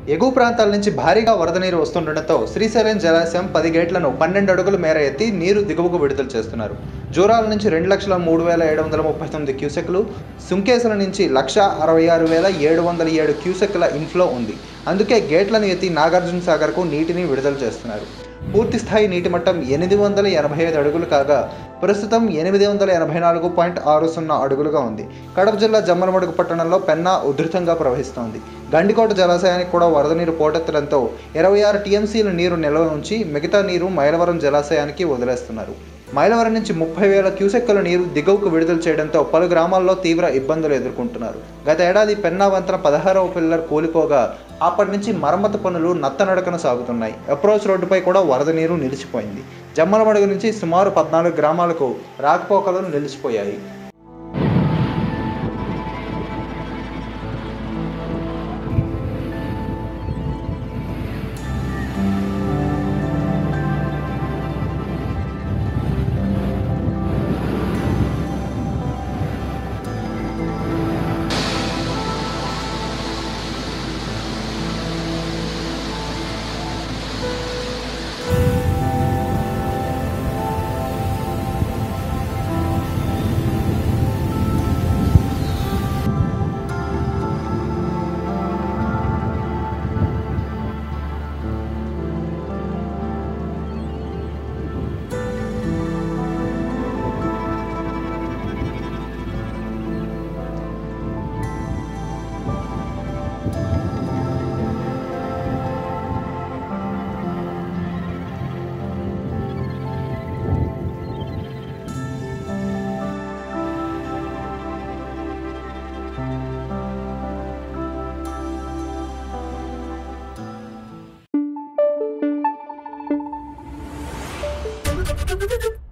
ఎగువ ప్రాంతాల నుంచి భారీగా వరద నీరు వస్తుండటంతో శ్రీశైలం జలాశయం పది గేట్లను పన్నెండు అడుగుల మేర ఎత్తి నీరు దిగువకు విడుదల చేస్తున్నారు జూరాల నుంచి రెండు లక్షల మూడు వేల ఏడు వందల ముప్పై తొమ్మిది క్యూసెక్లు సుంకేసుల నుంచి లక్ష అరవై ఆరు వేల ఏడు వందల ఏడు క్యూసెక్ల ఇన్ఫ్లో ఉంది అందుకే గేట్లను ఎత్తి నాగార్జున సాగర్కు నీటిని విడుదల చేస్తున్నారు పూర్తి స్థాయి నీటి మట్టం ఎనిమిది వందల ఎనభై ఐదు అడుగులు కాగా ప్రస్తుతం ఎనిమిది వందల ఎనభై నాలుగు పాయింట్ ఆరు సున్నా అడుగులుగా ఉంది కడప జిల్లా జమ్మలమడుగు పట్టణంలో పెన్నా ఉధృతంగా ప్రవహిస్తోంది గండికోట జలాశయానికి కూడా వరద నీరు పోటెత్తడంతో ఇరవై ఆరు టీఎంసీల నీరు నిల్వ ఉంచి మిగతా నీరు మైలవరం జలాశయానికి వదిలేస్తున్నారు మైలవరం నుంచి ముప్పై వేల క్యూసెక్కుల నీరు దిగువకు విడుదల చేయడంతో పలు గ్రామాల్లో తీవ్ర ఇబ్బందులు ఎదుర్కొంటున్నారు గత ఏడాది పెన్నా వంతెన పదహారవ పిల్లర్ కూలిపోగా అప్పటి నుంచి మరమ్మతు పనులు నత్తనడకన సాగుతున్నాయి అప్రోచ్ రోడ్డుపై కూడా వరద నీరు నిలిచిపోయింది జమ్మలమడుగు నుంచి సుమారు పద్నాలుగు గ్రామాలకు రాకపోకలు నిలిచిపోయాయి Thank you.